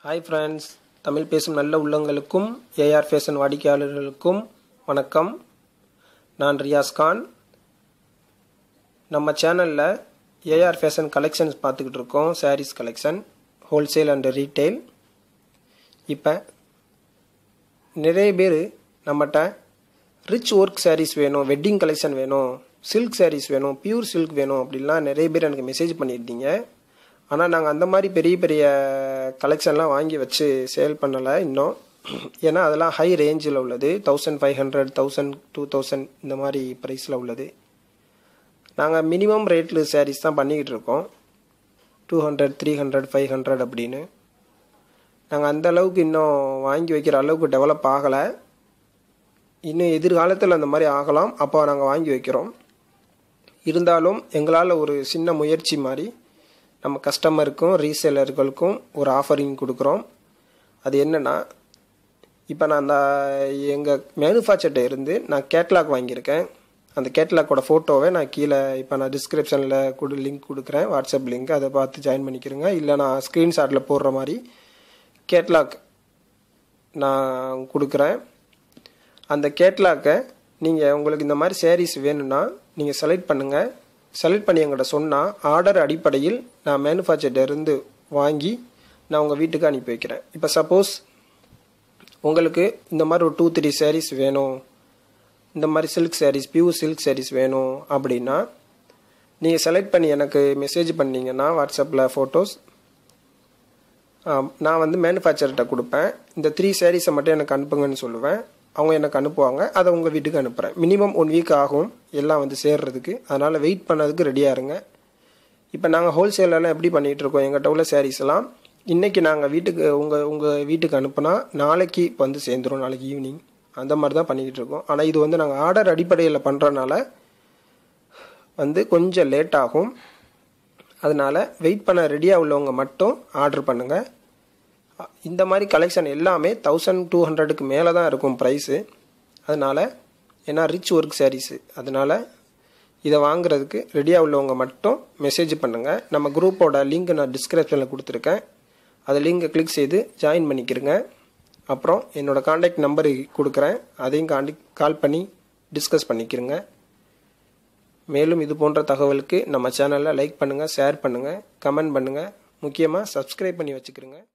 hi friends Tamil பேசும் நல்ல உள்ளங்களுக்கும் ஏஆர் ஃபேஷன் வாடிக்கையாளர்களுக்கும் வணக்கம் நான் ரியாஸ் கான் நம்ம சேனலில் ஏஆர் ஃபேஷன் கலெக்ஷன்ஸ் பார்த்துக்கிட்டு இருக்கோம் saris collection wholesale and retail இப்போ நிறைய பேர் நம்மகிட்ட ரிச் ஒர்க் சாரீஸ் வேணும் வெட்டிங் கலெக்ஷன் வேணும் சில்க் சாரீஸ் வேணும் பியூர் சில்க் வேணும் அப்படின்லாம் நிறைய பேர் எனக்கு மெசேஜ் பண்ணியிருந்தீங்க ஆனால் நாங்கள் அந்த மாதிரி பெரிய பெரிய கலெக்ஷன்லாம் வாங்கி வச்சு சேல் பண்ணலை இன்னும் ஏன்னா அதெல்லாம் ஹை ரேஞ்சில் உள்ளது thousand five hundred thousand two thousand இந்த மாதிரி ப்ரைஸில் உள்ளது நாங்கள் மினிமம் ரேட்டில் சாரீஸ் தான் பண்ணிக்கிட்டு இருக்கோம் two hundred three hundred five hundred அப்படின்னு நாங்கள் அந்த அளவுக்கு இன்னும் வாங்கி வைக்கிற அளவுக்கு டெவலப் ஆகலை இன்னும் எதிர்காலத்தில் அந்த மாதிரி ஆகலாம் அப்போ நாங்கள் வாங்கி வைக்கிறோம் இருந்தாலும் எங்களால் ஒரு சின்ன முயற்சி மாதிரி நம்ம கஸ்டமருக்கும் ரீசேலர்களுக்கும் ஒரு ஆஃபரிங் கொடுக்குறோம் அது என்னென்னா இப்போ நான் அந்த எங்கள் மேனுஃபேக்சர்கிட்ட இருந்து நான் கேட்லாக் வாங்கியிருக்கேன் அந்த கேட்லாக்கோட ஃபோட்டோவை நான் கீழே இப்போ நான் டிஸ்கிரிப்ஷனில் கொடு லிங்க் கொடுக்குறேன் வாட்ஸ்அப் லிங்க் அதை பார்த்து ஜாயின் பண்ணிக்கிறேங்க இல்லை நான் ஸ்க்ரீன்ஷாட்டில் போடுற மாதிரி கேட்லாக் நான் கொடுக்குறேன் அந்த கேட்லாக்கை நீங்கள் உங்களுக்கு இந்த மாதிரி சாரீஸ் வேணும்னா நீங்கள் செலக்ட் பண்ணுங்கள் செலக்ட் பண்ணி எங்கிட்ட சொன்னால் ஆர்டர் அடிப்படையில் நான் மேனுஃபேக்சர்கிட்ட இருந்து வாங்கி நான் உங்கள் வீட்டுக்கு அனுப்பி வைக்கிறேன் இப்போ சப்போஸ் உங்களுக்கு இந்த மாதிரி ஒரு டூ த்ரீ சாரீஸ் வேணும் இந்த மாதிரி silk saris pure silk saris வேணும் அப்படின்னா நீங்கள் செலக்ட் பண்ணி எனக்கு மெசேஜ் பண்ணீங்கன்னா வாட்ஸ்அப்பில் ஃபோட்டோஸ் நான் வந்து மேனுஃபேக்சர்கிட்ட கொடுப்பேன் இந்த த்ரீ சாரீஸை மட்டும் எனக்கு அனுப்புங்கன்னு சொல்லுவேன் அவங்க எனக்கு அனுப்புவாங்க அதை உங்கள் வீட்டுக்கு அனுப்புகிறேன் மினிமம் ஒன் வீக் ஆகும் எல்லாம் வந்து சேர்றதுக்கு அதனால் வெயிட் பண்ணதுக்கு ரெடியாக இருங்க இப்போ நாங்கள் ஹோல்சேலெல்லாம் எப்படி பண்ணிகிட்டு இருக்கோம் எங்கிட்ட உள்ள சாரீஸ் எல்லாம் இன்றைக்கி நாங்கள் வீட்டுக்கு உங்கள் உங்கள் வீட்டுக்கு அனுப்புனா நாளைக்கு வந்து சேர்ந்துடும் நாளைக்கு ஈவினிங் அந்த மாதிரி தான் பண்ணிக்கிட்டு இருக்கோம் ஆனால் இது வந்து நாங்கள் ஆர்டர் அடிப்படையில் பண்ணுறனால வந்து கொஞ்சம் லேட் ஆகும் அதனால் வெயிட் பண்ண ரெடியாக உள்ளவங்க மட்டும் ஆர்டர் பண்ணுங்கள் இந்த மாதிரி கலெக்ஷன் எல்லாமே தௌசண்ட் டூ ஹண்ட்ரடுக்கு மேலே தான் இருக்கும் ப்ரைஸு அதனால் ஏன்னா ரிச் ஒர்க் சாரீஸு அதனால் இதை வாங்குறதுக்கு ரெடியாக உள்ளவங்க மட்டும் மெசேஜ் பண்ணுங்கள் நம்ம குரூப்போட லிங்க் நான் டிஸ்கிரிப்ஷனில் கொடுத்துருக்கேன் அதை லிங்கை கிளிக் செய்து ஜாயின் பண்ணிக்கிறங்க அப்புறம் என்னோடய காண்டாக்ட் நம்பரு கொடுக்குறேன் அதையும் காண்டி கால் பண்ணி டிஸ்கஸ் பண்ணிக்கிறங்க மேலும் இது போன்ற தகவலுக்கு நம்ம சேனலில் லைக் பண்ணுங்கள் ஷேர் பண்ணுங்கள் கமெண்ட் பண்ணுங்கள் முக்கியமாக சப்ஸ்கிரைப் பண்ணி வச்சுக்கிறோங்க